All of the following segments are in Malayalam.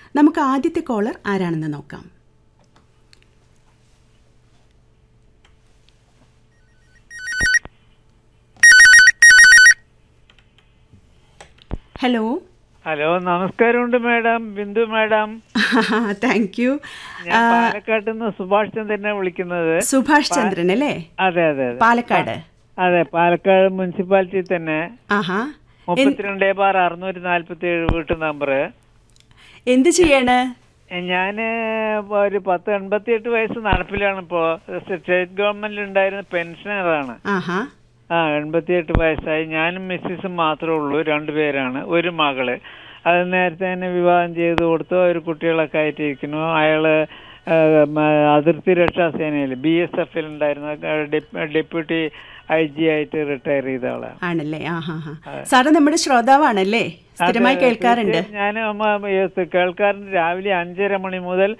നമുക്ക് ആദ്യത്തെ കോളർ ആരാണെന്ന് നോക്കാം ഹലോ ഹലോ നമസ്കാരമുണ്ട് madam Bindu madam thank you ഞാൻ പാലക്കാട്ട് നിന്ന് സുഭാഷ് ചന്ദ്രനെ വിളിക്കുന്നത് സുഭാഷ് ചന്ദ്രൻ അല്ലേ അതെ അതെ അതെ പാലക്കാട് അതെ പാലക്കാട് മുനിസിപ്പാലിറ്റി തന്നെ ആഹാ മുപ്പത്തിരണ്ട് ബാർ അറുന്നൂറ്റി നാല്പത്തി ഏഴ് വീട്ടു നമ്പർ എന്ത് ചെയ്യാണ് ഞാൻ ഒരു പത്ത് എൺപത്തി എട്ട് വയസ്സ് നടപ്പിലാണ് ഇപ്പോൾ സ്റ്റേറ്റ് ഗവൺമെന്റിൽ ഉണ്ടായിരുന്ന പെൻഷനറാണ് ആഹാ ആ എൺപത്തിയെട്ട് വയസ്സായി ഞാനും മിസ്സിസും മാത്രമേ ഉള്ളൂ രണ്ടുപേരാണ് ഒരു മകള് അത് നേരത്തെ തന്നെ വിവാഹം ചെയ്ത് കൊടുത്തു ഒരു കുട്ടികളൊക്കെ ആയിട്ടിരിക്കുന്നു അയാള് ആ, മ, അതിർത്തി രക്ഷാ സേനയിൽ ബി എസ് എഫിൽ ഉണ്ടായിരുന്ന ഡെപ്- ഡെപ്യൂട്ടി ഐ ജി ആയിട്ട് റിട്ടയർ ചെയ്ത ആളാണ് ആണല്ലേ ആഹാ ഹാ സാറ് നമ്മുടെ ശ്രോതാവാണല്ലേ സ്ഥിരമായി കേൾക്കാറുണ്ട് ഞാൻ കേൾക്കാറുണ്ട് രാവിലെ അഞ്ചര മണി മുതൽ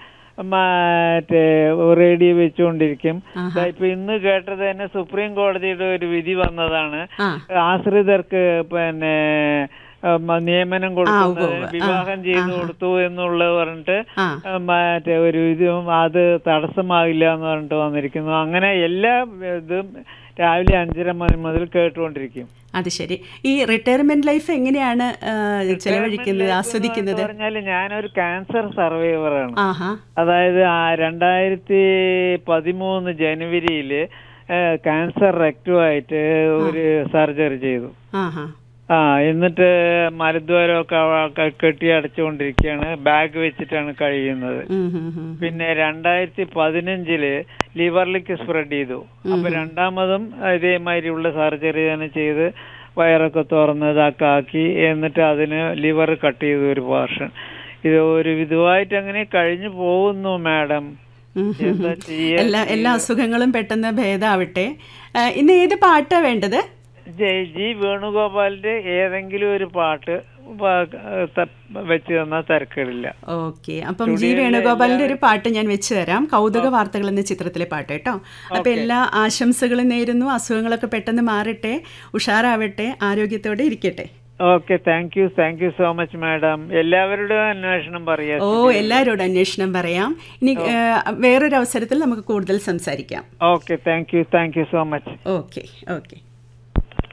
മറ്റേ റേഡിയോ വെച്ചുകൊണ്ടിരിക്കും ദാ ഇപ്പൊ ഇന്ന് കേട്ടത് തന്നെ സുപ്രീം കോടതിയുടെ ഒരു വിധി വന്നതാണ് ആ ആശ്രിതർക്ക് പിന്നെ ഉം, നിയമനം കൊടുക്കുന്നത് വിവാഹം ചെയ്തു കൊടുത്തു എന്നുള്ളത് പറഞ്ഞിട്ട് ആ ഉം, മറ്റേ ഒരു ഇതും അത് തടസ്സമാകില്ല എന്ന് പറഞ്ഞിട്ട് വന്നിരിക്കുന്നു അങ്ങനെ എല്ലാ ഇതും രാവിലെ അഞ്ചര മണി മുതൽ കേട്ടുകൊണ്ടിരിക്കും അത് ശരി ഈ റിട്ടയർമെന്റ് ലൈഫ് എങ്ങനെയാണ് ആ, ചെലവഴിക്കുന്നത് ആസ്വദിക്കുന്നത് പറഞ്ഞാല് ഞാനൊരു ക്യാൻസർ സർവൈവറാണ് ആഹാ അതായത് ആ രണ്ടായിരത്തി പതിമൂന്ന് ജനുവരിയില് ക്യാൻസർ റെക്റ്റുമായിട്ട് ഒരു സർജറി ചെയ്തു ആഹാ ആ എന്നിട്ട് മലദ്വാരമൊക്കെ അവ- കെട്ടി അടച്ചുകൊണ്ടിരിക്കുകയാണ് ബാഗ് വെച്ചിട്ടാണ് കഴിയുന്നത് ഉം, ഉം, ഉം. പിന്നെ രണ്ടായിരത്തി പതിനഞ്ചില് ലിവറിലേക്ക് സ്പ്രെഡ് ചെയ്തു അപ്പൊ രണ്ടാമതും ഇതേമാതിരിയുള്ള സർജറി തന്നെ ചെയ്ത് വയറൊക്കെ തുറന്ന് ഇതൊക്കെ ആക്കി എന്നിട്ട് അതിന് ലിവർ കട്ട് ചെയ്തു ഒരു പോർഷൻ ഇത് ഒരു വിധമായിട്ട് അങ്ങനെ കഴിഞ്ഞു പോകുന്നു മാഡം ഉം, ഉം, എന്താ ഉം. ചെയ്യാ എല്ലാ എല്ലാ അസുഖങ്ങളും പെട്ടെന്ന് ഭേദമാവട്ടെ ആ, ഇന്ന് ഏത് പാട്ടാ വേണ്ടത് ജയ് ജി വേണുഗോപാലിന്റെ ഏതെങ്കിലും ഒരു പാട്ട് വ- ത- വെച്ച് തന്നാൽ തിരക്കേടില്ല ഓക്കെ അപ്പം ജി വേണുഗോപാലിന്റെ ഒരു പാട്ട് ഞാൻ വെച്ച് തരാം കൗതുക വാർത്തകൾ എന്ന ചിത്രത്തിലെ പാട്ട് കേട്ടോ അപ്പം എല്ലാ ആശംസകളും നേരുന്നു അസുഖങ്ങളൊക്കെ പെട്ടെന്ന് മാറട്ടെ ഉഷാറാവട്ടെ ആരോഗ്യത്തോടെ ഇരിക്കട്ടെ okay thank you thank you so much madam എല്ലാവരുടെയും അന്വേഷണം പറയാ ഓ എല്ലാവരോടും അന്വേഷണം പറയാം ഇനി ആ, വേറൊരു അവസരത്തിൽ നമുക്ക് കൂടുതൽ സംസാരിക്കാം okay thank you thank you so much okay okay